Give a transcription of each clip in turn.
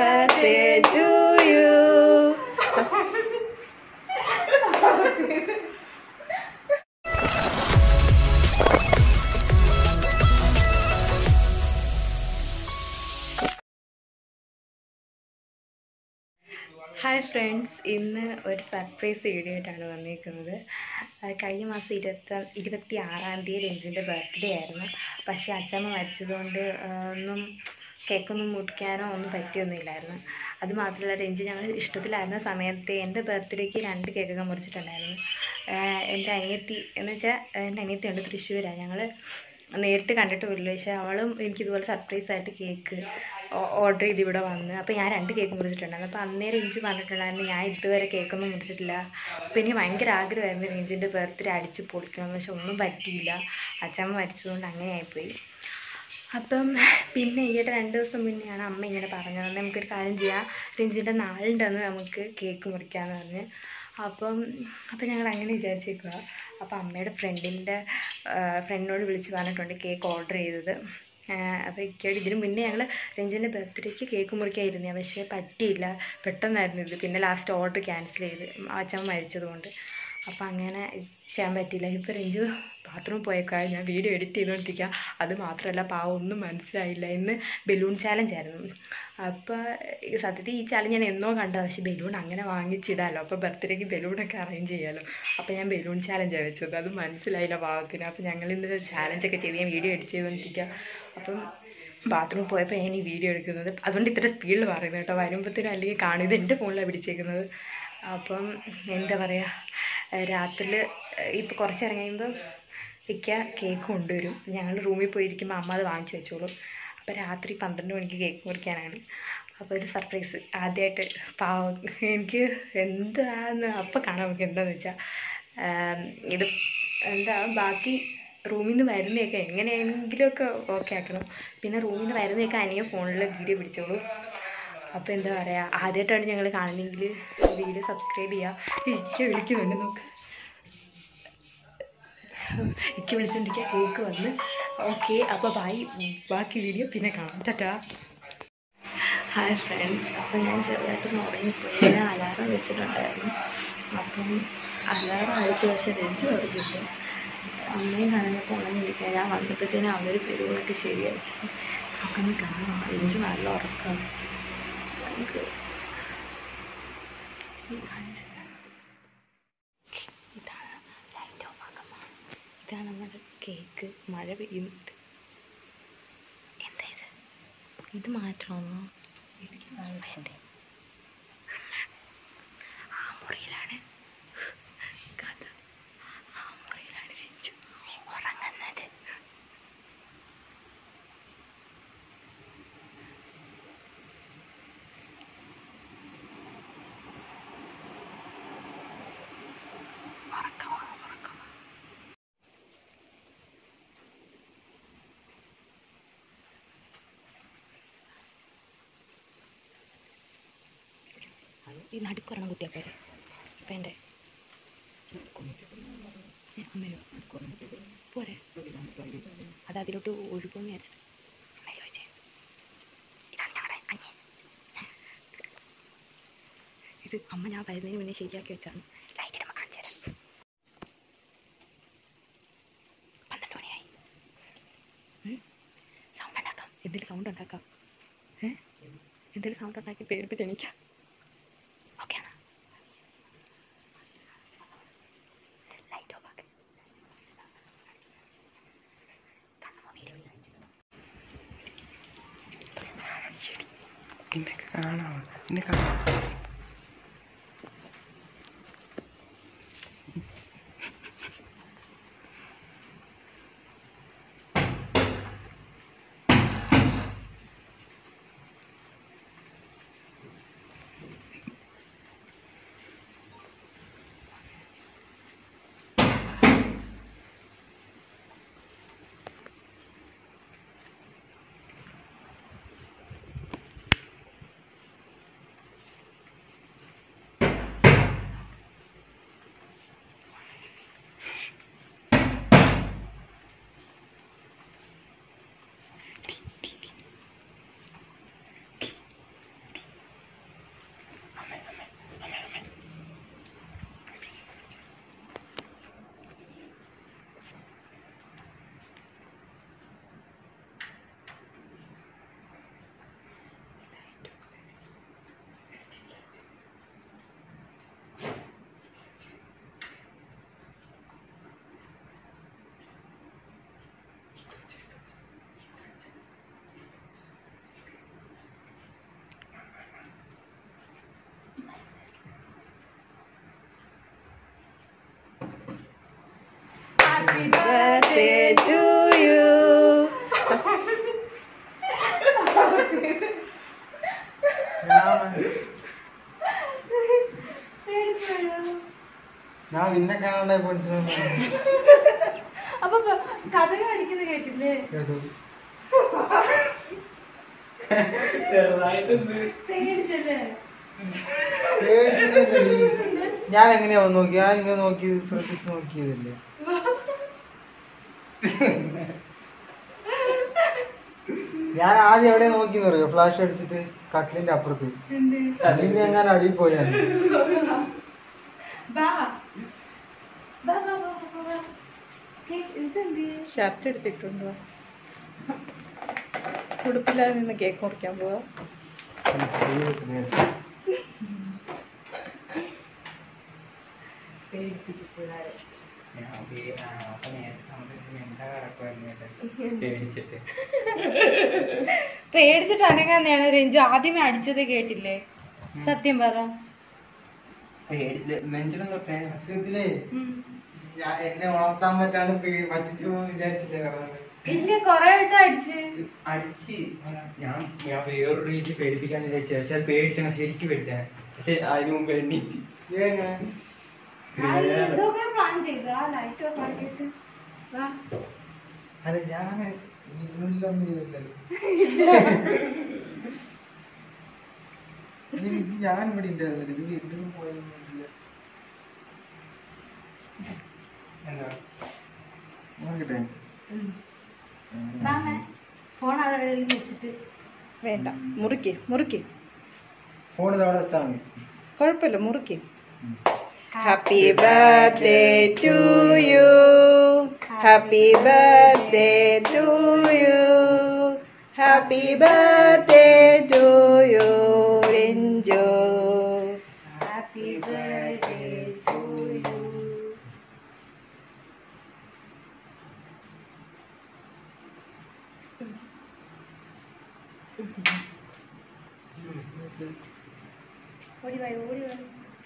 birthday to you. Hi friends ഇന്ന് ഒരു surprise video ആയിട്ടാണ് വന്നിരിക്കുന്നത് അത് കഴിഞ്ഞ മാസം ഇരുപത്തി ഇരുപത്തി ആറാം തീയതി രഞ്ജുവിൻ്റെ ബർത്ത്ഡേ ആയിരുന്നു പക്ഷേ അച്ഛമ്മ മരിച്ചതുകൊണ്ട് ആ, ഒന്നും കേക്കൊന്നും മുറിക്കാനോ ഒന്നും പറ്റിയൊന്നുമില്ലായിരുന്നു അത് മാത്രമല്ല രഞ്ജു ഞങ്ങൾ ഇഷ്ടത്തിലായിരുന്ന സമയത്ത് എൻ്റെ ബർത്ത്ഡേക്ക് രണ്ട് കേക്കൊക്കെ മുറിച്ചിട്ടുണ്ടായിരുന്നു ആ, എൻ്റെ അനിയത്തി എന്ന് വെച്ചാൽ എൻ്റെ അനിയത്തി ഉണ്ട് തൃശ്ശൂരാണ് ഞങ്ങൾ നേരിട്ട് കണ്ടിട്ട് വരില്ല പക്ഷേ അവളും എനിക്കിതുപോലെ സർപ്രൈസ് ആയിട്ട് കേക്ക് ഓർഡർ ചെയ്ത് ഇവിടെ വന്ന് അപ്പോൾ ഞാൻ രണ്ട് കേക്ക് മുറിച്ചിട്ടുണ്ടായിരുന്നു അപ്പോൾ അന്നേരം എനിക്ക് പറഞ്ഞിട്ടുണ്ടായിരുന്നു ഞാൻ ഇതുവരെ കേക്കൊന്നും മുറിച്ചിട്ടില്ല അപ്പോൾ എനിക്ക് ഭയങ്കര ആഗ്രഹമായിരുന്നു രഞ്ജിൻ്റെ ബർത്ത്ഡേ അടിച്ച് പൊളിക്കണം പക്ഷെ ഒന്നും പറ്റിയില്ല അച്ഛമ്മ മരിച്ചതുകൊണ്ട് അങ്ങനെ ആയിപ്പോയി അപ്പം പിന്നെ ഈയിടെ രണ്ട് ദിവസം മുന്നെയാണ് അമ്മ ഇങ്ങനെ പറഞ്ഞത് നമുക്കൊരു കാര്യം ചെയ്യാം രഞ്ജിൻ്റെ നാളിൻ്റെ അന്ന് നമുക്ക് കേക്ക് മുറിക്കാമെന്ന് പറഞ്ഞ് അപ്പം അപ്പം ഞങ്ങൾ അങ്ങനെ വിചാരിച്ചേക്കുക അപ്പോൾ അമ്മയുടെ ഫ്രണ്ടിൻ്റെ ഫ്രണ്ടിനോട് വിളിച്ച് പറഞ്ഞിട്ടുണ്ട് കേക്ക് ഓർഡർ ചെയ്തത് അപ്പോൾ ഇക്കയോട് ഇതിന് മുന്നേ ഞങ്ങൾ രഞ്ജൻ്റെ ബർത്ത്ഡേക്ക് കേക്ക് മുറിക്കായിരുന്നു പക്ഷേ പറ്റിയില്ല പെട്ടെന്നായിരുന്നു ഇത് പിന്നെ ലാസ്റ്റ് ഓർഡർ ക്യാൻസൽ ചെയ്ത് അച്ഛൻ മരിച്ചതുകൊണ്ട് അപ്പോൾ അങ്ങനെ ചെയ്യാൻ പറ്റിയില്ല ഇപ്പോൾ രഞ്ജു ബാത്റൂമിൽ പോയേക്കാം ഞാൻ വീഡിയോ എഡിറ്റ് ചെയ്തുകൊണ്ടിരിക്കുക അത് മാത്രമല്ല പാവം ഒന്നും മനസ്സിലായില്ല ഇന്ന് ബലൂൺ ചാലഞ്ച് ആയിരുന്നു അപ്പോൾ സത്യത്തിൽ ഈ ചാലഞ്ച് ഞാൻ എന്നോ കണ്ടതാണ് പക്ഷേ ബലൂൺ അങ്ങനെ വാങ്ങിച്ചിടാമല്ലോ അപ്പോൾ ബർത്ത്ഡേക്ക് ബലൂണൊക്കെ അറേഞ്ച് ചെയ്യാമല്ലോ അപ്പോൾ ഞാൻ ബലൂൺ ചാലഞ്ചാണ് വെച്ചത് അത് മനസ്സിലായില്ല പാവത്തിന് അപ്പോൾ ഞങ്ങൾ ഇന്ന് ചാലഞ്ചൊക്കെ ചെയ്ത് ഞാൻ വീഡിയോ എഡിറ്റ് ചെയ്തുകൊണ്ടിരിക്കുക അപ്പം ബാത്റൂമിൽ പോയപ്പോൾ ഞാൻ ഈ വീഡിയോ എടുക്കുന്നത് അതുകൊണ്ട് ഇത്ര സ്പീഡിൽ പറയുന്നത് കേട്ടോ വരുമ്പോഴത്തേനും അല്ലെങ്കിൽ കാണും ഇത് എൻ്റെ ഫോണിലാണ് പിടിച്ചേക്കുന്നത് അപ്പം എന്താ പറയുക രാത്രിയിൽ ഇപ്പോൾ കുറച്ച് നേരം കഴിയുമ്പോൾ ഇക്ക കേക്ക് കൊണ്ടുവരും ഞങ്ങൾ റൂമിൽ പോയിരിക്കുമ്പോൾ അമ്മ അത് വാങ്ങിച്ചു വെച്ചോളും അപ്പോൾ രാത്രി പന്ത്രണ്ട് മണിക്ക് കേക്ക് മുറിക്കാനാണ് അപ്പോൾ ഒരു സർപ്രൈസ് ആദ്യമായിട്ട് പാവം എനിക്ക് എന്താന്ന് അപ്പം കാണാൻ നമുക്ക് എന്താണെന്ന് വെച്ചാൽ ഇത് എന്താ ബാക്കി റൂമിൽ നിന്ന് വരുന്നതൊക്കെ എങ്ങനെയെങ്കിലുമൊക്കെ ഓക്കെ ആക്കണം പിന്നെ റൂമിൽ നിന്ന് വരുന്നതൊക്കെ അനിയൻ ഫോണിൽ വീഡിയോ പിടിച്ചോളൂ അപ്പോൾ എന്താ പറയുക ആദ്യമായിട്ടാണ് ഞങ്ങൾ കാണുന്നെങ്കിൽ വീഡിയോ സബ്സ്ക്രൈബ് ചെയ്യുക ഇക്ക വിളിക്കുന്നുണ്ട് നോക്ക് ഇക്ക വിളിച്ചോണ്ടിരിക്കുക കേക്ക് വന്ന് ഓക്കെ അപ്പോൾ ബായി ബാക്കി വീഡിയോ പിന്നെ കാണാം ടാറ്റാ ഹായ് ഫ്രണ്ട്സ് അപ്പോൾ ഞാൻ ചെറുതായിട്ട് ഉറങ്ങിപ്പോയി ഞാൻ അലാറം വെച്ചിട്ടുണ്ടായിരുന്നു അപ്പം അലാറം അയച്ച പക്ഷേ രഞ്ജു ഉറങ്ങില്ല അമ്മയും കാണുന്നപ്പോൾ ഉണർന്നിരിക്കുക ഞാൻ വന്നപ്പോഴത്തേനും അവർ പെരുമായിട്ട് ശരിയായി അപ്പം കാണാം രഞ്ജു നല്ല ഉറക്കമാണ് നമുക്ക് കാണിച്ചു തരാം. ഇതാണ് ലൈറ്റ് ഓഫ് ആക്കുമ്പോൾ ഇതാണ് നമ്മുടെ കേക്ക് മഴ പെയ്യുന്നുണ്ട് എന്താ ഇത് ഇത് മാറ്റണമെന്നോ വേണ്ടേ ആ മുറിയിലാണ് കഥ ആ മുറിയിലാണ് രഞ്ജു ഉറങ്ങുന്നത് ഉറക്കമാണ് ഉറക്കമാണ് അത് ഈ നടുക്കൊരെണ്ണം കുത്തിയാൽ പോരെ വേണ്ടേ ഏ, അമ്മയോ പോരെ അത് അതിലോട്ട് ഒഴുകുമെന്ന് വിചാരിച്ചിട്ട് അമ്മയോ ചോദിച്ചേ ഇതാണ് ഞങ്ങളുടെ അനിയൻ ഇത് അമ്മ ഞാൻ വരുന്നതിന് മുന്നേ ശരിയാക്കി വെച്ചാണ് ലൈറ്റ് ഇടുമ്പോൾ കാണിച്ചു തരാം പന്ത്രണ്ട് മണിയായി സൗണ്ട് ഉണ്ടാക്കാം എന്തെങ്കിലും സൗണ്ട് ഉണ്ടാക്കാം ഏ എന്തെങ്കിലും സൗണ്ട് ഉണ്ടാക്കി പേരിപ്പിച്ച് എണീക്കാം ഓക്കെ ആണ് ലൈറ്റ് ഓഫ് ആക്കി എന്നെ കാണാം എന്നെ കാണാം ബർത്ത്ഡേ ടു യു ഞാൻ നിന്നെ കാണാണ്ടായി പഠിച്ചിട്ടുണ്ട് അപ്പൊ കഥ കാണിക്കുന്നത് കേട്ടില്ലേ കേട്ടു പേടിച്ചല്ലേ പേടിച്ചില്ലടി. ഞാൻ എങ്ങനെയാ വന്ന് നോക്കി ഞാൻ ഇങ്ങനെ നോക്കി ശ്രദ്ധിച്ച് നോക്കിയതല്ലേ ഞാൻ ആദ്യം എവിടെ നോക്കി അറിയോ ഫ്ലാഷ് അടിച്ചിട്ട് കട്ടിലിന്റെ അപ്പുറത്ത് എന്ത് പിന്നെ എങ്ങനെ അടിയിൽ പോയാൽ ബാ ബാ ബാ ബാ ബാ, ബാ ഏയ്, ഇതെന്ത് ഷർട്ട് എടുത്തിട്ടുണ്ടോ ഉടുപ്പില്ലാതെ നിന്ന് കേക്ക് മുറിക്കാൻ പോവാ പേടിപ്പിച്ചിട്ടുള്ളത് പേടിച്ചിട്ട് പേടിച്ചിട്ട് അനങ്ങാന്നെയാണ് രഞ്ജു ആദ്യമേ അടിച്ചത് കേട്ടില്ലേ സത്യം പറ നെഞ്ചിലും തൊട്ടേ സത്യത്തിലേ ഞാൻ എന്നെ വളർത്താൻ പറ്റാണ്ട് പേ- പറ്റിച്ചു എന്ന് വിചാരിച്ചില്ലേ പറഞ്ഞത് ഇല്ല കൊറേ വട്ടം അടിച്ച് അടിച്ച് ഞാൻ ഞാൻ വേറൊരു രീതി പേടിപ്പിക്കാൻ വിചാരിച്ചു പക്ഷെ അത് പേടിച്ചാണ് ശരിക്കും പേടിച്ചാണ് പക്ഷെ അതിന് മുമ്പ് എണ്ണീറ്റ് ഇതൊക്കെ പ്ലാൻ ചെയ്തു ആ ലൈറ്റ് ഓഫ് ആക്കിയിട്ട് വാ അതെ ഞാൻ ഇതിനുള്ളിലൊന്നും ചെയ്തില്ലല്ലോ ഇതിന് ഇത് ഞാൻ ഇവിടെ ഉണ്ടായിരുന്നില്ല ഇത് എന്തിനും പോയൊന്നുമില്ല എന്താ നോക്കട്ടെ വാമേ ഫോൺ അവിടെ എവിടെയെങ്കിലും വെച്ചിട്ട് വേണ്ട മുറിക്ക് മുറിക്ക് ഫോൺ ഇത് അവിടെ വെച്ചാൽ മതി കുഴപ്പമില്ല മുറിക്ക് happy birthday to you happy birthday to you happy birthday to you Ranju happy birthday to you ഓടി വാ ഓടി വാ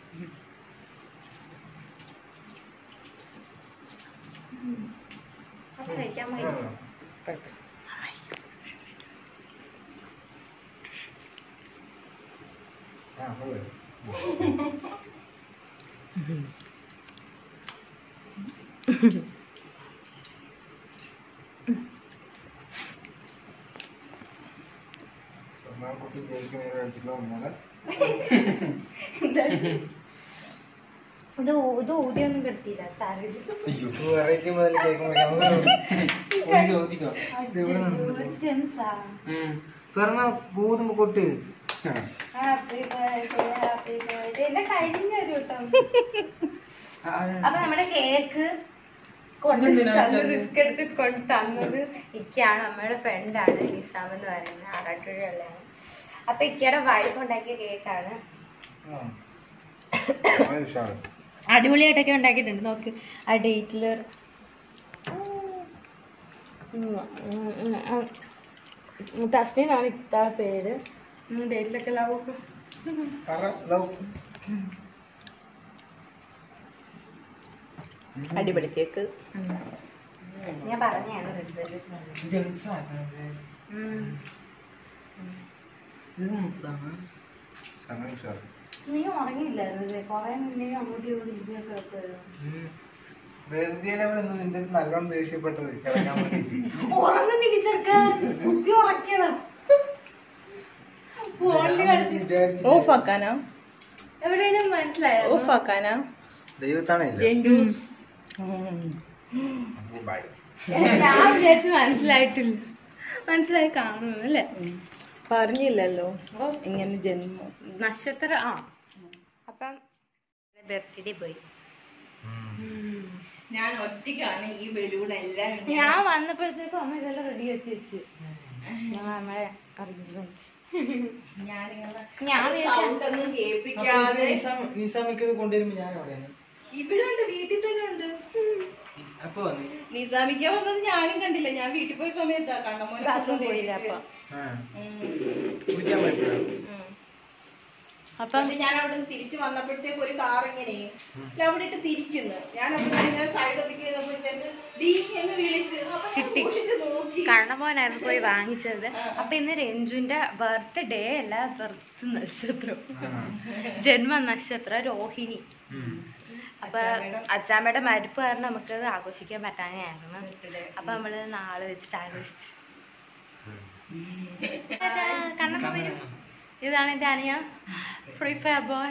അപ്പൊ കഴിക്കാൻ പോയി ആ ഉള്ളു കുട്ടി കേക്ക് നേരെ വെച്ചിട്ട് വന്നാല് ഇത് ഊ- ഇത് ഊതിയൊന്നും കിട്ടിയില്ല സാരി വെറൈറ്റി മുതൽ കേക്ക് ജെൻസാ പിറന്നാൾ ഗോതമ്പ് കൊട്ട് ഹാപ്പി ബർത്ത്ഡേ ഹാപ്പി ബർത്ത്ഡേ എന്റെ കഴിഞ്ഞ ഒരു വട്ടം അപ്പൊ നമ്മുടെ കേക്ക് കൊണ്ട് തന്നത് റിസ്ക് എടുത്ത് കൊണ്ട് തന്നത് ഇക്കയാണ് അമ്മയുടെ ഫ്രണ്ടാണ് നിസാം എന്ന് പറയുന്നത് ആറാട്ടുഴയുള്ളതാണ് അപ്പൊ ഇക്കയുടെ വൈഫ് ഉണ്ടാക്കിയ കേക്കാണ് അടിപൊളിയായിട്ടൊക്കെ ഉണ്ടാക്കിയിട്ടുണ്ട് നോക്ക് ആ ഡേറ്റില് തസ്നീനാണ് ഇത്താളെ പേര് ഡേറ്റിലൊക്കെ ലവ് ഒക്കെ അടിപൊളി കേക്ക് ഞാൻ പറഞ്ഞാണ് റെഡ് നീ ഉറങ്ങിയില്ലായിരുന്നല്ലേ കൊറേ മുന്നേ അങ്ങോട്ടും ഇങ്ങോട്ടും ഇരിക്കുകയൊക്കെ വെക്കുമായിരുന്നു വെറുതെ നിന്റെ അടുത്ത് നല്ലോണം ദേഷ്യപ്പെട്ടത് കിടക്കാൻ വേണ്ടിട്ട് ഉറങ്ങുന്നില്ല ചെറുക്ക കുത്തി ഉറക്കിയതാ ഫോണിൽ കളിച്ച് വിചാരിച്ചില്ല. ഓഫ് ആക്കാനാ എവിടെയും മനസ്സിലായോ ഓഫ് ആക്കാനാ ദൈവത്താണേ ഇല്ല. രണ്ടു അപ്പൊ bye. ഞാൻ വിചാരിച്ച് മനസ്സിലായിട്ടില്ല മനസ്സിലായി കാണുന്നു അല്ലേ പറഞ്ഞില്ലല്ലോ ഇങ്ങനെ ജന്മം നക്ഷത്ര ആ അപ്പം ബർത്ത്ഡേ പോയി ഞാൻ ഒറ്റയ്ക്കാണ് ഈ ബലൂൺ എല്ലാം ഞാൻ വന്നപ്പോഴത്തേക്കും അമ്മ ഇതെല്ലാം റെഡി ആക്കി വെച്ച് ഞങ്ങൾ നമ്മളെ അറേഞ്ച്മെന്റ് ഞാനിങ്ങനെ ഞാൻ വിചാരിച്ച സൗണ്ട് ഒന്നും അപ്പൊ കേൾപ്പിക്കാതെ ഇത് നിസാം- നിസാമിക്ക് ഇത് കൊണ്ടുവരുമ്പോ ഞാൻ എവിടെയാണ് ഇവിടെ ഉണ്ട് വീട്ടിൽ തന്നെ ഉണ്ട് അപ്പൊ വന്ന് നിസാമിക്ക വന്നത് ഞാനും കണ്ടില്ല ഞാൻ വീട്ടിൽ പോയ സമയത്താ കണ്ണമോനെ ബാത്റൂം കൊണ്ടുവന്ന് പോയില്ല ഏൽപ്പിച്ച്. അപ്പൊ ആ ഉം. കുളിക്കാൻ പറ്റുമോ ഉം. അപ്പം പക്ഷെ ഞാൻ അവിടെ നിന്ന് തിരിച്ചു വന്നപ്പോഴത്തേക്ക് ഒരു കാർ ഇങ്ങനെ ഇല്ല, അവിടെ ഇട്ട് തിരിക്കുന്നു ഞാൻ അവിടെ ഇങ്ങനെ സൈഡ് ഒതുക്കി ചെയ്തപ്പോഴത്തേക്ക് ഡീ എന്ന് വിളിച്ച് അപ്പൊ ഞാൻ സൂക്ഷിച്ച് നോക്കി കണ്ണമോനായിരുന്നു പോയി വാങ്ങിച്ചത് അപ്പൊ ഇന്ന് രഞ്ജുവിന്റെ ബർത്ത്ഡേ അല്ല ബർത്ത് നക്ഷത്രം ജന്മ നക്ഷത്രം രോഹിണി അപ്പൊ അച്ചാമ്മയുടെ മരുപ്പ് കാരണം നമുക്കത് ആഘോഷിക്കാൻ പറ്റാനായിരുന്നു അപ്പൊ നമ്മള് നാളെ വെച്ചിട്ട് ആഘോഷിച്ചു കണ്ണമ്മ വരൂ ഇതാണ് എന്റെ അനിയ ഫ്രീ ഫയർ ബോയ്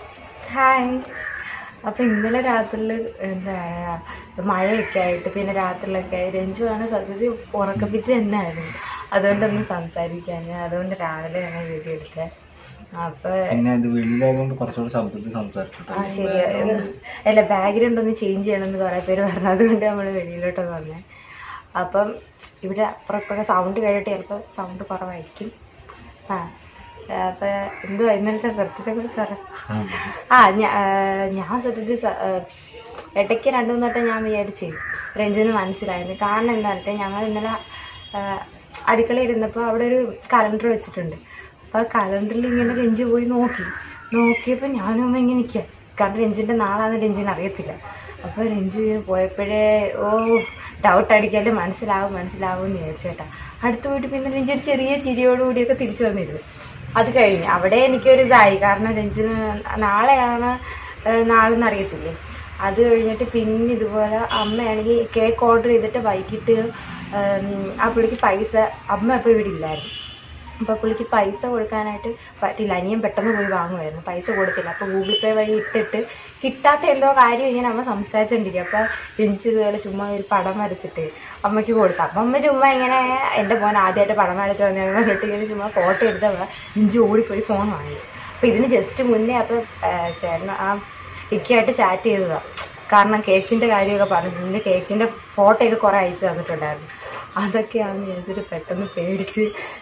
ഹായ് അപ്പൊ ഇന്നലെ രാത്രിയിൽ എന്താ പറയാ മഴയൊക്കെ ആയിട്ട് പിന്നെ രാത്രിയിലൊക്കെ ആയി രഞ്ജു ആണ് സത്യത്തിൽ ഉറക്കപ്പിച്ച് തന്നെ ആയിരുന്നു അതുകൊണ്ടൊന്നും സംസാരിക്കാൻ അതുകൊണ്ട് രാവിലെ ഞങ്ങൾ വീഡിയോ എടുത്തത് അപ്പൊ പിന്നെ ഇത് വെളിയിലായതുകൊണ്ട് കുറച്ചുകൂടി ശബ്ദത്തിൽ സംസാരിച്ചു ആ ശരി അല്ല ബാക്ക്ഗ്രൗണ്ട് ഒന്ന് ചേഞ്ച് ചെയ്യണമെന്ന് കുറേ പേര് പറഞ്ഞു അതുകൊണ്ട് നമ്മൾ വെളിയിലോട്ട് വന്നേ അപ്പം ഇവിടെ അപ്പുറം ഇപ്പുറം സൗണ്ട് കേട്ടിട്ട് ചിലപ്പോൾ സൗണ്ട് കുറവായിരിക്കും ആ അപ്പം എന്തുവാ ഇന്നലത്തെ ബർത്ത്ഡേ കുറിച്ച് പറയാം ആ ഞാ- ആ, ഞാൻ സത്യത്തിൽ സ- ആ, ഇടയ്ക്ക് രണ്ടു മൂന്ന് വട്ടം ഞാൻ വിചാരിച്ചു രഞ്ജുവിന് മനസ്സിലായിരുന്നു കാരണം എന്താ വെച്ചാൽ ഞങ്ങൾ ഇന്നലെ ആ, അടുക്കളയിൽ ഇരുന്നപ്പോൾ അവിടെ ഒരു കലണ്ടർ വെച്ചിട്ടുണ്ട് അപ്പോൾ ആ കലണ്ടറിൽ ഇങ്ങനെ രഞ്ജു പോയി നോക്കി നോക്കിയപ്പോൾ ഞാനും അമ്മ ഇങ്ങനെ നിൽക്കുക കാരണം രഞ്ജുവിൻ്റെ നാളാന്ന് രഞ്ജുവിന് അറിയത്തില്ല അപ്പോൾ രഞ്ജു ഇങ്ങനെ പോയപ്പോഴേ ഓ ഡൗട്ട് അടിക്കാല്ലേ മനസ്സിലാവും മനസ്സിലാവും എന്ന് വിചാരിച്ചേട്ടാ അടുത്ത് പോയിട്ട് പിന്നെ രഞ്ജു ഒരു ചെറിയ ചിരിയോടുകൂടിയൊക്കെ തിരിച്ചു വന്നിരുന്നു അത് കഴിഞ്ഞ് അവിടെ എനിക്കൊരു ഇതായി കാരണം രഞ്ജുന് നാളെയാണ് ഏഹ്, നാളെന്ന് അറിയത്തില്ലേ അത് കഴിഞ്ഞിട്ട് പിന്നെ ഇതുപോലെ അമ്മയാണെങ്കിൽ കേക്ക് ഓർഡർ ചെയ്തിട്ട് വൈകിട്ട് ഏം, ആ പുള്ളിക്ക് പൈസ അമ്മ അപ്പോൾ ഇവിടെ ഇല്ലായിരുന്നു അപ്പോൾ പുള്ളിക്ക് പൈസ കൊടുക്കാനായിട്ട് പറ്റില്ല അനിയൻ പെട്ടെന്ന് പോയി വാങ്ങുമായിരുന്നു പൈസ കൊടുത്തില്ല അപ്പോൾ ഗൂഗിൾ പേ വഴി ഇട്ടിട്ട് കിട്ടാത്ത എന്തോ കാര്യം ഇങ്ങനെ അമ്മ സംസാരിച്ചോണ്ടിരിക്കും അപ്പോൾ എനിക്ക് ഇതുപോലെ ചുമ്മാ ഒരു പടം വരച്ചിട്ട് അമ്മയ്ക്ക് കൊടുത്തു അപ്പം അമ്മ ചുമ്മാ ഇങ്ങനെ എൻ്റെ മോൻ ആദ്യമായിട്ട് പടം വരച്ച് വന്നു പറഞ്ഞിട്ട് ഇങ്ങനെ ചുമ്മാ ഫോട്ടോ എടുത്തപ്പോൾ ഇഞ്ചി ഓടിപ്പോയി ഫോൺ വാങ്ങിച്ചു അപ്പോൾ ഇതിന് ജസ്റ്റ് മുന്നേ അപ്പോൾ ചേട്ടൻ ആ ഇക്കയായിട്ട് ചാറ്റ് ചെയ്തതാണ് കാരണം കേക്കിൻ്റെ കാര്യമൊക്കെ പറഞ്ഞു ഇതിൻ്റെ കേക്കിൻ്റെ ഫോട്ടോയൊക്കെ കുറേ അയച്ചു തന്നിട്ടുണ്ടായിരുന്നു അതൊക്കെയാണെന്ന് വിചാരിച്ചിട്ട് പെട്ടെന്ന് പേടിച്ച്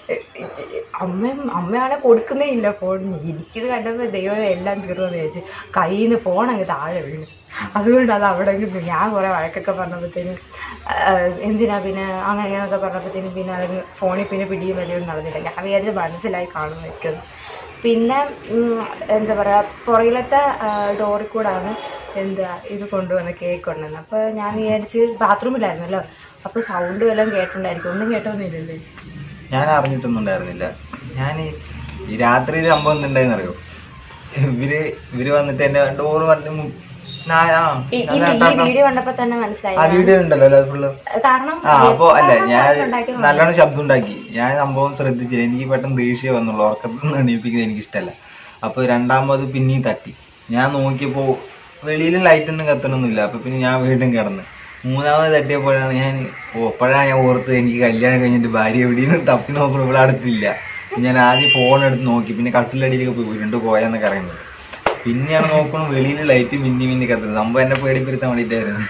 അമ്മയും അമ്മയാണെ കൊടുക്കുന്നേ ഇല്ല ഫോൺ എനിക്കിത് കണ്ടപ്പോൾ ദൈവം എല്ലാം തീർന്നെന്ന് വിചാരിച്ച് കയ്യിൽ നിന്ന് ഫോൺ അങ്ങ് താഴെ വീണു അതുകൊണ്ട് അത് അവിടെ നിന്ന് ഞാൻ കുറേ വഴക്കൊക്കെ പറഞ്ഞപ്പോഴത്തേനും എന്തിനാ പിന്നെ അങ്ങനെയാന്നൊക്കെ പറഞ്ഞപ്പോഴത്തേനും പിന്നെ അതങ്ങ് ഫോണിൽ പിന്നെ പിടിയും വലിയൊന്നും നടന്നില്ല ഞാൻ വിചാരിച്ച് മനസ്സിലായി കാണുമായിരിക്കും പിന്നെ ഉം, എന്താ പറയുക പുറകിലത്തെ ഡോറിൽ കൂടാണ് എന്താ ഇത് കൊണ്ടുവന്ന് കേക്ക് കൊണ്ടുവന്നത് അപ്പോൾ ഞാൻ വിചാരിച്ച് ബാത്റൂമിലായിരുന്നല്ലോ അപ്പോൾ സൗണ്ട് വല്ലതും കേട്ടിട്ടുണ്ടായിരിക്കും ഒന്നും കേട്ടൊന്നുമില്ലല്ലേ ഞാൻ അറിഞ്ഞിട്ടൊന്നും ഉണ്ടായിരുന്നില്ല ഞാൻ ഈ രാത്രിയിൽ സംഭവം എന്തുണ്ടായെന്ന് അറിയോ ഇവര് ഇവര് വന്നിട്ട് എന്റെ ഡോറ് വന്ന് മു- നാ- ആ, ഈ ഈ ഞാൻ ഈ വീഡിയോ കണ്ടപ്പോൾ തന്നെ മനസ്സിലായി ആ വീഡിയോ ഉണ്ടല്ലോ അല്ലേ ഫുള്ള് കാരണം ആ അപ്പൊ അല്ല ഞാൻ ഉണ്ടാക്കി നല്ലോണം ശബ്ദം ഉണ്ടാക്കി ഞാൻ സംഭവം ശ്രദ്ധിച്ചില്ല എനിക്ക് പെട്ടെന്ന് ദേഷ്യം വന്നുള്ളൂ ഉറക്കത്തിൽ നിന്ന് എണീപ്പിക്കുന്നത് എനിക്ക് ഇഷ്ടമല്ല അപ്പൊ രണ്ടാമത് പിന്നെയും തട്ടി ഞാൻ നോക്കിയപ്പോ വെളിയിൽ ലൈറ്റ് ഒന്നും കത്തണമൊന്നുമില്ല അപ്പൊ പിന്നെ ഞാൻ വീണ്ടും കിടന്ന് മൂന്നാമത് തട്ടിയപ്പോഴാണ് ഞാൻ ഓ അപ്പോഴാണ് ഞാൻ ഓർത്ത് എനിക്ക് കല്യാണം കഴിഞ്ഞിട്ട് ഭാര്യ എവിടെയും തപ്പി നോക്കണം ഇവിടെ അടുത്തില്ല ഞാൻ ആദ്യം ഫോൺ എടുത്ത് നോക്കി പിന്നെ കട്ടിലടിയിലൊക്കെ പോയി രണ്ട് പോയെന്നൊക്കെ അറിയുന്നത് പിന്നെയാണ് നോക്കണം വെളിയിൽ ലൈറ്റ് മിന്നി മിന്നി കത്തുന്നത് സംഭവം എന്നെ പേടിപ്പെടുത്താൻ വേണ്ടിയിട്ടായിരുന്നു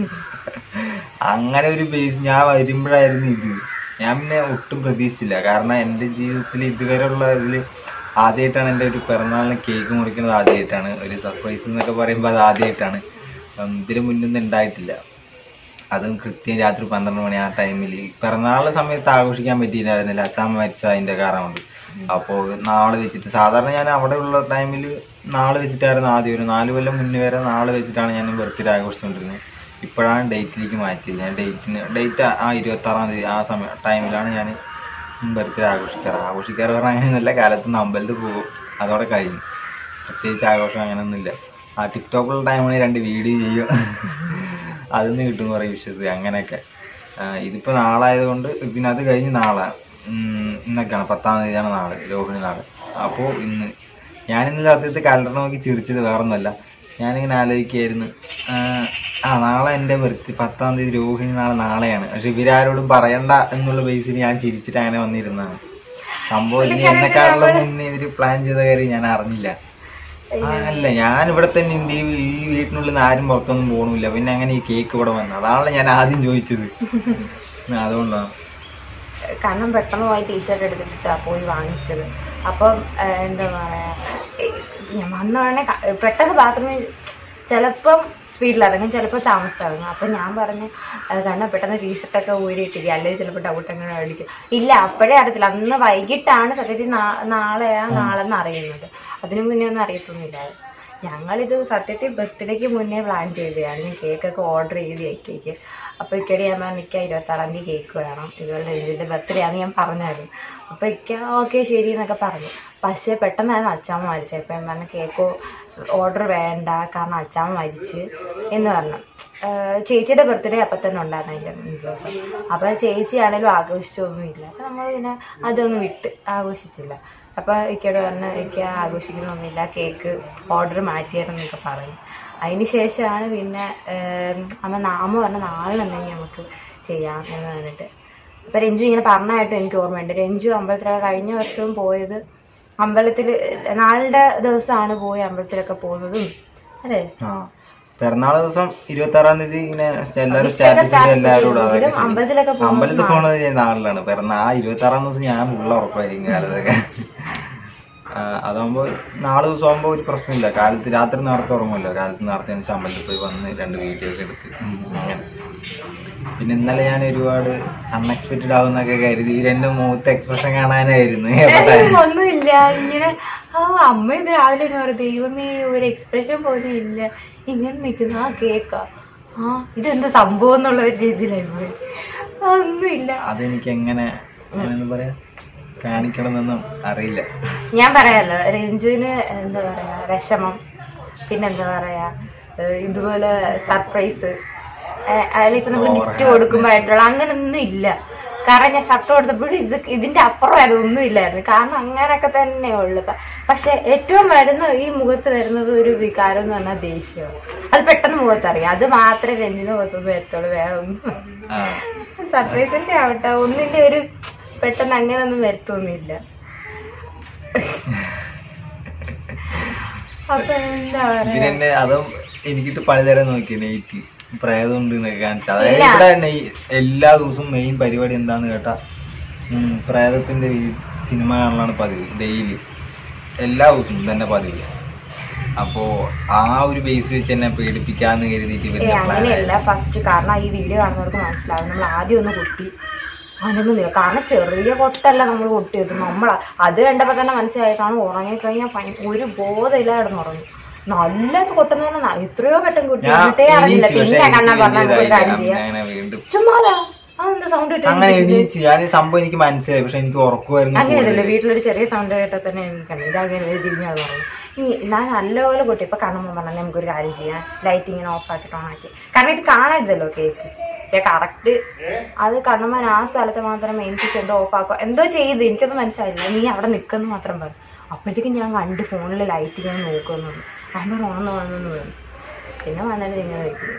അങ്ങനെ ഒരു ബേസ് ഞാൻ വരുമ്പോഴായിരുന്നു ഇത് ഞാൻ പിന്നെ ഒട്ടും പ്രതീക്ഷിച്ചില്ല കാരണം എൻ്റെ ജീവിതത്തിൽ ഇതുവരെയുള്ള ഇതിൽ ആദ്യമായിട്ടാണ് എൻ്റെ ഒരു പിറന്നാളിന് കേക്ക് മുറിക്കുന്നത് ആദ്യമായിട്ടാണ് ഒരു സർപ്രൈസ് എന്നൊക്കെ പറയുമ്പോൾ അത് ആദ്യമായിട്ടാണ് ഉം, ഇതിന് മുന്നൊന്നും ഉണ്ടായിട്ടില്ല അതും കൃത്യം രാത്രി പന്ത്രണ്ട് മണി ആ ടൈമിൽ പിറന്നാളുടെ സമയത്ത് ആഘോഷിക്കാൻ പറ്റിയില്ലായിരുന്നില്ല അച്ഛാമ്മ മരിച്ച അതിൻ്റെ കാരണം കൊണ്ട് അപ്പോൾ നാളെ വെച്ചിട്ട് സാധാരണ ഞാൻ അവിടെ ഉള്ള ടൈമിൽ നാളെ വെച്ചിട്ടായിരുന്നു ആദ്യം ഒരു നാല് കൊല്ലം മുന്നേ വരെ നാളെ വെച്ചിട്ടാണ് ഞാൻ ബർത്ത്ഡേ ആഘോഷിച്ചുകൊണ്ടിരുന്നത് ഇപ്പോഴാണ് ഡേറ്റിലേക്ക് മാറ്റിയത് ഞാൻ ഡേറ്റിന് ഡേറ്റ് ആ ഇരുപത്താറാം തീയതി ആ സമയം ടൈമിലാണ് ഞാൻ ബർത്ത്ഡേ ആഘോഷിക്കാറ് ആഘോഷിക്കാറ് പറഞ്ഞാൽ അങ്ങനെയൊന്നുമില്ല കാലത്ത് അമ്പലത്തിൽ പോകും അതോടെ കഴിഞ്ഞു പ്രത്യേകിച്ച് ആഘോഷം അങ്ങനെയൊന്നുമില്ല ആ ടിക്ടോക്കുള്ള ടൈമിൽ രണ്ട് വീഡിയോ ചെയ്യും അതിന്ന് കിട്ടും കുറേ വിശ്വസിച്ച് അങ്ങനെയൊക്കെ ആ, ഇതിപ്പോ നാളായതുകൊണ്ട് പിന്നെ അത് കഴിഞ്ഞ് നാളെ ഉം, ഇന്നൊക്കെയാണ് പത്താം തീയതിയാണ് നാളെ രോഹിണി നാളെ അപ്പോൾ ഇന്ന് ഞാൻ ഇന്നലെ സത്യത്തിൽ കലണ്ടർ നോക്കി ചിരിച്ചത് വേറൊന്നുമല്ല ഞാനിങ്ങനെ ആലോചിക്കായിരുന്നു ആ, ആ നാളെ എൻ്റെ ബർത്ത് പത്താം തീയതി രോഹിണി നാളെ നാളെയാണ് പക്ഷെ ഇവരാരോടും പറയണ്ട എന്നുള്ള ബേസിൽ ഞാൻ ചിരിച്ചിട്ട് അങ്ങനെ വന്നിരുന്നതാണ് സംഭവം ഇനി എന്നെക്കാളും മുന്നേ ഇവര് പ്ലാൻ ചെയ്ത കാര്യം ഞാൻ അറിഞ്ഞില്ല ആ, അല്ല ഞാൻ ഇവിടെ തന്നെ ഉണ്ട് ഈ ഈ വീട്ടിനുള്ളിൽ നിന്ന് ആരും പുറത്തൊന്നും പോകണില്ല പിന്നെ അങ്ങനെ ഈ കേക്ക് ഇവിടെ വന്നത് അതാണല്ലോ ഞാൻ ആദ്യം ചോദിച്ചത് ആ, അതുകൊണ്ടാണ് കാരണം പെട്ടെന്ന് പോയി ടീഷർട്ട് എടുത്തിട്ടാണ് പോയി വാങ്ങിച്ചത് അപ്പം ആ, എന്താ പറയാ ഏ, ഞാൻ വന്ന ഉടനെ ക- പെട്ടെന്ന് ബാത്റൂമിൽ ചിലപ്പം സ്പീഡിൽ ഇറങ്ങും ചിലപ്പോൾ താമസം ഇറങ്ങും അപ്പം ഞാൻ പറഞ്ഞു "അത് കാരണം പെട്ടെന്ന് ടീഷർട്ടൊക്കെ ഊരിയിട്ടില്ല അല്ലെങ്കിൽ ചിലപ്പോൾ ഡൗട്ട് അങ്ങനെ അടിക്കും ഇല്ല അപ്പോഴേ അറിയത്തില്ല അന്ന് വൈകിട്ടാണ് സത്യത്തിൽ നാ- നാളെയാ നാളെന്ന് അറിയുന്നത് അതിനു മുന്നേ ഒന്നും അറിയത്തൊന്നുമില്ല ഞങ്ങളിത് സത്യത്തിൽ ബർത്ത്ഡേക്ക് മുന്നേ പ്ലാൻ ചെയ്തതാണ് കേക്കൊക്കെ ഓർഡർ ചെയ്ത് കേക്ക് അപ്പോൾ ഇക്കടി ഞാൻ പറഞ്ഞു ഇക്ക ഇരുപത്താറാം തീയതി കേക്ക് വേണം ഇതുപോലെ രഞ്ജുവിൻ്റെ ബർത്ത്ഡേ ആണെന്ന് ഞാൻ പറഞ്ഞായിരുന്നു അപ്പോൾ ഇക്ക ഓക്കെ ശരി എന്നൊക്കെ പറഞ്ഞു പക്ഷേ പെട്ടെന്നായിരുന്നു അച്ചാമ്മ മരിച്ചത് അപ്പോൾ ഞാൻ പറഞ്ഞു കേക്ക് ഓർഡർ വേണ്ട കാരണം അച്ചാമ്മ മരിച്ച് എന്ന് പറഞ്ഞു ആഹ് ചേച്ചിയുടെ ബർത്ത്ഡേ അപ്പം തന്നെ ഉണ്ടായിരുന്നു അതിൻ്റെ മുൻ ദിവസം അപ്പോൾ ചേച്ചിയാണേലും ആഘോഷിച്ചൊന്നുമില്ല അപ്പോൾ നമ്മൾ പിന്നെ അതൊന്നും വിട്ട് ആഘോഷിച്ചില്ല അപ്പോൾ ഇക്കയോട് പറഞ്ഞു എനിക്ക് ആഘോഷിക്കണമൊന്നുമില്ല കേക്ക് ഓർഡർ മാറ്റിയായിരുന്നൊക്കെ പറഞ്ഞു അതിന് ശേഷമാണ് പിന്നെ ഏം, അമ്മ നാ- അമ്മ പറഞ്ഞ നാളെ എന്തെങ്കിലും നമുക്ക് ചെയ്യാം എന്ന് പറഞ്ഞിട്ട് അപ്പോൾ രഞ്ജു ഇങ്ങനെ പറഞ്ഞായിട്ട് എനിക്ക് ഓർമ്മയുണ്ട് രഞ്ജു അമ്പലത്തിലൊക്കെ കഴിഞ്ഞ വർഷവും പോയത് അമ്പലത്തിൽ നാളുടെ ദിവസമാണ് പോയി അമ്പലത്തിലൊക്കെ പോകുന്നതും അല്ലേ ആ പിറന്നാള് ദിവസം ഇരുപത്തി ആറാം തീയതി ഇങ്ങനെ എല്ലാവരും വിഷുവൊക്കെ സ്റ്റാറ്റസ് status എല്ലാവരോടും ചെയ്യും. അതൊക്കെ ശരി. അമ്പലത്തിലൊക്കെ പോകുന്നത് അമ്പലത്തിൽ പോണത് ഞാൻ നാളിലാണ് പിറന്നാ ആ ഇരുപത്തി ആറാം ദിവസം ഞാൻ ഉള്ള ഉറപ്പായിരിക്കും കാലത്തൊക്കെ ആ, അതാകുമ്പോ നാളെ ദിവസം ആകുമ്പോ ഒരു പ്രശ്നമില്ല കാലത്ത് രാത്രി നേരത്തെ ഉറങ്ങുമല്ലോ കാലത്ത് നേരത്തെ എണീച്ച് അമ്പലത്തിൽ പോയി വന്ന് രണ്ട് വീഡിയോ ഒക്കെ എടുത്ത് അങ്ങനെ പിന്നെ ഇന്നലെ ഞാൻ ഒരുപാട് അൺഎക്സ്പെക്റ്റഡ് ആവുന്നൊക്കെ കരുതി ഇവരെന്റെ മുഖത്ത് എക്സ്പ്രഷൻ കാണാനായിരുന്നു എവിടെ ഒന്നുമില്ല ഇങ്ങനെ ആ അമ്മ ഇത് രാവിലെ തന്നെ പറയും ദൈവമേ ഒരു എക്സ്പ്രഷൻ പോലും ഇല്ല ഇങ്ങനെ നിൽക്കുന്ന ആ കേക്കാ ആ ഇതെന്ത് സംഭവം എന്നുള്ള ഒരു രീതിയിലായി പോയി ആ, ഒന്നുമില്ല അതെനിക്ക് എങ്ങനെ എങ്ങനെയാന്ന് പറയാ കാണിക്കണമെന്നൊന്നും അറിയില്ല ഞാൻ പറയാലോ രഞ്ജുവിന് എന്താ പറയാ വിഷമം പിന്നെന്താ പറയാ ഏഹ് ഇതുപോലെ സർപ്രൈസ് അതിലിപ്പോ നമ്മൾ ഗിഫ്റ്റ് കൊടുക്കുമ്പോഴായിട്ടുള്ള അങ്ങനൊന്നും ഇല്ല കാരണം ഞാൻ ഷർട്ട് കൊടുത്തപ്പോഴും ഇത് ഇതിന്റെ അപ്പുറം അതൊന്നും ഇല്ലായിരുന്നു കാരണം അങ്ങനെയൊക്കെ തന്നെ ഉള്ളു പ- പക്ഷെ ഏറ്റവും വരുന്ന ഈ മുഖത്ത് വരുന്നത് ഒരു വികാരം എന്ന് പറഞ്ഞാൽ ദേഷ്യമാണ് അത് പെട്ടെന്ന് മുഖത്തറിയാം അത് മാത്രമേ രഞ്ജിന്റെ മുഖത്തൊന്നും എത്തുള്ളൂ വേറെ ഒന്നും ആ സർപ്രൈസിന്റെ ആവട്ടെ ഒന്നിന്റെ ഒരു പെട്ടെന്ന് അങ്ങനെ ഒന്നും വരുത്തൊന്നുമില്ല അപ്പൊ എന്താ പറയാ ഇതിനെന്നെ അതും എനിക്കിട്ട് പലതരം നോക്കി നെയ്റ്റ് പ്രേതം ഉണ്ട് എന്നൊക്കെ കാണിച്ചു അതായത് ഇവിടെ നെയ് എല്ലാ ദിവസവും മെയിൻ പരിപാടി എന്താന്ന് കേട്ടാ ഉം, പ്രേതത്തിന്റെ വീ- സിനിമ കാണലാണ് പതിവ് ഡെയിലി എല്ലാ ദിവസവും തന്നെ പതിവ് അപ്പോ ആ ഒരു ബേസ് വെച്ച് എന്നെ പേടിപ്പിക്കാന്ന് കരുതിയിട്ട് ഏ ഇവരുടെ പ്ലാൻ അങ്ങനെയല്ല ഫസ്റ്റ് കാരണം ഈ വീഡിയോ കാണുന്നവർക്ക് മനസ്സിലാവും നമ്മൾ ആദ്യം ഒന്ന് കൊട്ടി അനങ്ങുന്നില്ല കാരണം ചെറിയ കൊട്ടല്ല നമ്മൾ കൊട്ടിയത് നമ്മൾ അത് കണ്ടപ്പോ തന്നെ മനസ്സിലായി കാരണം ഉറങ്ങിക്കഴിഞ്ഞാൽ ഭയ- ഒരു ബോധമില്ല കിടന്ന് ഉറങ്ങും നല്ല കൊട്ടെന്ന് പറഞ്ഞാൽ എത്രയോ പെട്ടെന്ന് കൊട്ടി ഞാൻ എന്നിട്ടേ അറിഞ്ഞില്ല എണീച്ചു, പിന്നെ പക്ഷേ കണ്ണാൻ എനിക്ക് പറഞ്ഞാൽ വലിയ ഒരു കാര്യം ഇതായില്ല. ചെയ്യാം അങ്ങനെ വീണ്ടും ചുമ്മാലാ അതെന്താ സൗണ്ട് അങ്ങനെ കിട്ടും എണീച്ച് ഞാൻ ഈ സംഭവം എനിക്ക് മനസ്സിലായി പക്ഷെ എനിക്ക് ഉറക്കുമായിരുന്നു അങ്ങനെയല്ലല്ലോ വീട്ടിലൊരു ചെറിയ സൗണ്ട് കേട്ടാൽ തന്നെ എനിക്ക് കണ്ടു ഇതങ്ങനെ തിരിഞ്ഞാണ് പറഞ്ഞു ഇനി ഞാൻ നല്ലപോലെ കൊട്ടി ഇപ്പൊ കാണുമ്പോൾ പറഞ്ഞാൽ നമുക്കൊരു കാര്യം ചെയ്യാം ലൈറ്റ് ഇങ്ങനെ ഓഫ് ആക്കിയിട്ട് ഓൺ ആക്കി കാരണം ഇത് കാണരുതല്ലോ കേക്ക് പക്ഷേ കറക്റ്റ് അത് കണ്ണുമ്പോൾ ആ സ്ഥലത്ത് മാത്രം മെയിൻ സ്വിച്ച് എന്തോ ഓഫ് ആക്കുക എന്തോ ചെയ്ത് എനിക്കൊന്നും മനസ്സിലായില്ല നീ അവിടെ നിൽക്കുന്നു മാത്രം പറഞ്ഞു അപ്പോഴത്തേക്കും ഞാൻ കണ്ട് ഫോണിൽ ലൈറ്റ് ഇങ്ങനെ നോക്കുന്നുണ്ട് അമ്മ ഓണെന്ന് ഓണെന്ന് പറഞ്ഞു പിന്നെ വന്നിട്ട് ഇങ്ങനെ നിൽക്കുന്നു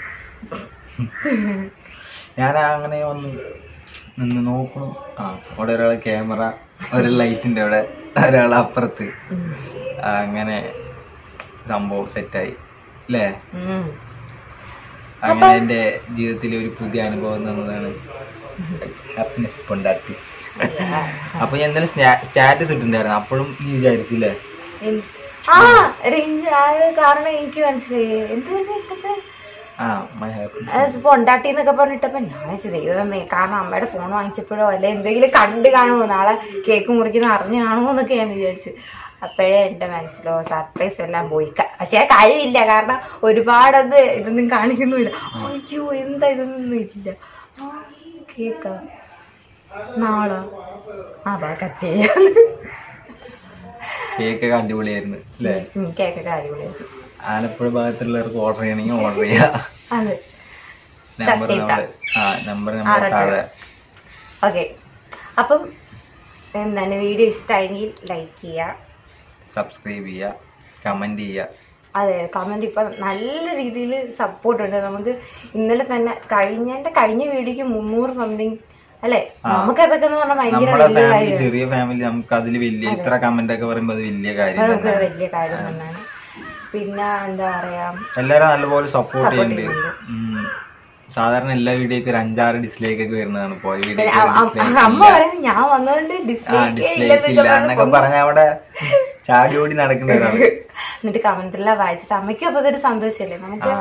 ഞാൻ അങ്ങനെ ഒന്ന് നിന്ന് നോക്കണം ആ അവിടെ ഒരാൾ ക്യാമറ ഒരു ലൈറ്റിന്റെ അവിടെ ഒരാൾ അപ്പുറത്ത് ആ, അങ്ങനെ സംഭവം സെറ്റായി അല്ലേ ഉം. അങ്ങനെ എന്റെ ജീവിതത്തിലെ ഒരു പുതിയ അനുഭവം തന്നതാണ് ഹാപ്പിനെസ് കൊണ്ടാട്ടി അപ്പൊ ഞാൻ ഇന്നലെ സ്റ്റാറ്റസ് ഇട്ടിട്ടുണ്ടായിരുന്നു അപ്പോഴും നീ വിചാരിച്ചില്ലേ എന്ത്? ആ റേഞ്ച് അത് കാരണം എനിക്ക് മനസ്സിലായി എന്ത് ആ മൈ ഹാപ്പി പൊണ്ടാട്ടി എന്നൊക്കെ പറഞ്ഞിട്ടപ്പോ ഞാൻ വെച്ചത് ദൈവമേ കാരണം അമ്മയുടെ ഫോൺ വാങ്ങിച്ചപ്പോഴോ അല്ലെ എന്തെങ്കിലും കണ്ട് കാണുമോ നാളെ കേക്ക് മുറിക്കുന്ന അറിഞ്ഞു കാണുമോ എന്നൊക്കെ ഞാൻ വിചാരിച്ചു അപ്പോഴേ എന്റെ മനസ്സിലോ സർപ്രൈസ് എല്ലാം പോയി ക- പക്ഷേ കാര്യമില്ല കാരണം ഒരുപാടത് ഇതൊന്നും കാണിക്കുന്നുമില്ല അയ്യോ എന്താ ഇതൊന്നും ഇല്ല ആ കേക്ക നാളെ ആ ബാ കട്ട് ചെയ്യാം കേക്കൊക്കെ അടിപൊളിയായിരുന്നു അല്ലേ ഉം, കേക്കൊക്കെ അടിപൊളിയായിരുന്നു ആലപ്പുഴ ഭാഗത്തുള്ളവർക്ക് ഓർഡർ ചെയ്യണമെങ്കിൽ ഓർഡർ ചെയ്യാം അതെ നമ്പർ Just നമ്മള് ആ നമ്പർ നമ്മൾ താഴെ ഓക്കെ അപ്പം എന്താണ് വീഡിയോ ഇഷ്ടമായെങ്കിൽ ലൈക്ക് ചെയ്യുക സബ്സ്ക്രൈബ് ചെയ്യുക കമന്റ് ചെയ്യുക അതെ കമന്റ് ഇപ്പം നല്ല രീതിയിൽ സപ്പോർട്ട് ഉണ്ട് നമുക്ക് ഇന്നലെ തന്നെ കഴിഞ്ഞതിന്റെ കഴിഞ്ഞ വീഡിയോക്ക് മുന്നൂറ് സംതിങ് അല്ലെ നമുക്ക് അതൊക്കെ എന്ന് പറഞ്ഞാൽ ഭയങ്കര നമ്മുടെ വലിയ ഫാമിലി കാര്യം ചെറിയ ഫാമിലി നമുക്ക് അതിൽ വലിയ ഇത്ര കമന്റ് ഒക്കെ പറയുമ്പോൾ അത് വലിയ കാര്യം അത് നമുക്ക് തന്നെയാണ് വലിയ കാര്യം തന്നെയാണ് പിന്നെ എന്താ പറയാ എല്ലാരും നല്ലപോലെ സപ്പോർട്ട് Support ചെയ്യുന്നുണ്ട് ഉം. സാധാരണ എല്ലാ വീഡിയോക്ക് ഒരു അഞ്ചാറ് ഡിസ്ലൈക്ക് ഒക്കെ വരുന്നതാണ് പോയ വീഡിയോ അ- അ- അമ്മ പറയുന്നത് ഞാൻ വന്നോണ്ട് ആ ഡിസ്ലൈക്ക് ഡിസ്ലൈക്ക് ഇല്ല എന്നൊക്കെ പറഞ്ഞ അവിടെ ചാടി ഓടി നടക്കേണ്ട ഒരാള് എന്നിട്ട് കമന്റെല്ലാം വായിച്ചിട്ട് അമ്മയ്ക്കും അപ്പൊ അതൊരു സന്തോഷമല്ലേ നമുക്ക്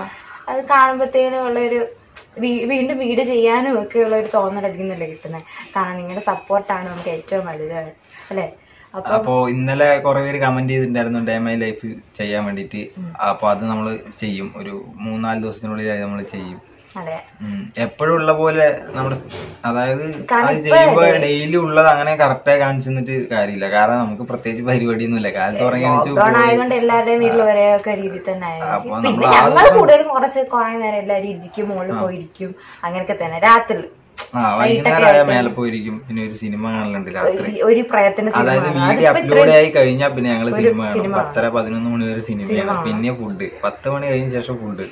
അത് കാണുമ്പോഴത്തേനും ഉള്ളൊരു വീ- വീണ്ടും വീട് ചെയ്യാനും ഒക്കെ ഉള്ള ഒരു തോന്നൽ അതിൽ നിന്നല്ലേ കിട്ടുന്നത് കാരണം നിങ്ങളുടെ സപ്പോർട്ടാണ് നമുക്ക് ഏറ്റവും വലുത് അല്ലേ അപ്പൊ അപ്പോ ഇന്നലെ കുറെ പേര് കമന്റ് ചെയ്തിട്ടുണ്ടായിരുന്നു ഡേ മൈ ലൈഫ് ചെയ്യാൻ വേണ്ടിട്ട് അപ്പൊ അത് നമ്മൾ ചെയ്യും ഒരു മൂന്നാല് ദിവസത്തിനുള്ളിൽ നമ്മൾ ചെയ്യും അതെ ഉം. എപ്പോഴും ഉള്ള പോലെ നമ്മുടെ അതായത് കാരണം അത് ചെയ്യുമ്പോ ഡെയിലി ഉള്ളത് അങ്ങനെ കറക്റ്റായി കാണിച്ചു തന്നിട്ട് കാര്യമില്ല കാരണം നമുക്ക് പ്രത്യേകിച്ച് പരിപാടിയൊന്നുമില്ല കാലത്ത് ഉറങ്ങി എണീച്ച് ലോക്ക്ഡൌൺ ആയതുകൊണ്ട് എല്ലാവരുടെയും വീട്ടിൽ ഒരേ ഒക്കെ രീതി തന്നെ അപ്പൊ ആയിരിക്കും നമ്മൾ പിന്നെ ഞങ്ങൾ കൂടുതലും കുറച്ച് കുറെ നേരം എല്ലാവരും ഇരിക്കും മുകളിൽ പോയിരിക്കും അങ്ങനെയൊക്കെ തന്നെ രാത്രി ആ വൈകുന്നേരം ആയാൽ മേലെ പോയിരിക്കും പിന്നെ ഒരു സിനിമ കാണലുണ്ട് രാത്രി ഈ ഒരു പ്രയത്ന സിനിമ അതായത് കാണും. വീഡിയോ അതിപ്പോ അപ്ലോഡ് ആയി കഴിഞ്ഞാൽ പിന്നെ ഞങ്ങള് സിനിമ കാണും സിനിമ പത്തര പതിനൊന്ന് മണി വരെ സിനിമയാണ് പിന്നെ ഫുഡ് പത്ത് മണി കഴിഞ്ഞ ശേഷം ഫുഡ്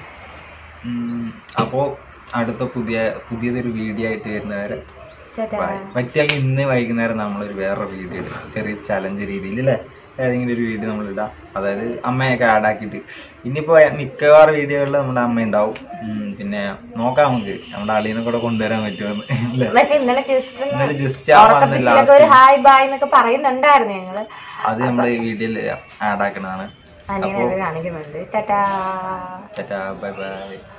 അപ്പോ അടുത്ത പുതിയ പുതിയതൊരു വീഡിയോ ആയിട്ട് വരുന്നവരെ ചേട്ടാ പറ്റിയാൽ ഇന്ന് വൈകുന്നേരം നമ്മളൊരു വേറെ വീഡിയോ ഇടും ചെറിയ ചലഞ്ച് രീതിയിൽ അല്ലേ ഏതെങ്കിലും ഒരു വീഡിയോ നമ്മൾ ഇടാം അതായത് അമ്മയൊക്കെ ആഡ് ആക്കിയിട്ട് ഇനിയിപ്പോ മിക്കവാറും വീഡിയോകളിൽ നമ്മുടെ അമ്മ ഉണ്ടാവും ഉം, പിന്നെ നോക്കാം നമുക്ക് നമ്മുടെ അളിയനെ കൂടെ കൊണ്ടുവരാൻ പറ്റുമെന്ന് അല്ലേ പക്ഷെ ഇന്നലെ ജസ്റ്റ് ഇന്നലെ ജസ്റ്റ് ആ വന്നില്ല ഉറക്കപ്പിച്ചിലൊക്കെ ഒരു ഹായ് ബായ് എന്നൊക്കെ പറയുന്നുണ്ടായിരുന്നു ഞങ്ങള് അത് നമ്മുടെ ഈ വീഡിയോയിൽ ആഡ് ആക്കണതാണ് അനിയനെ അത് കാണിക്കുന്നുണ്ട് ടാറ്റാ ടാറ്റാ ബൈ ബൈ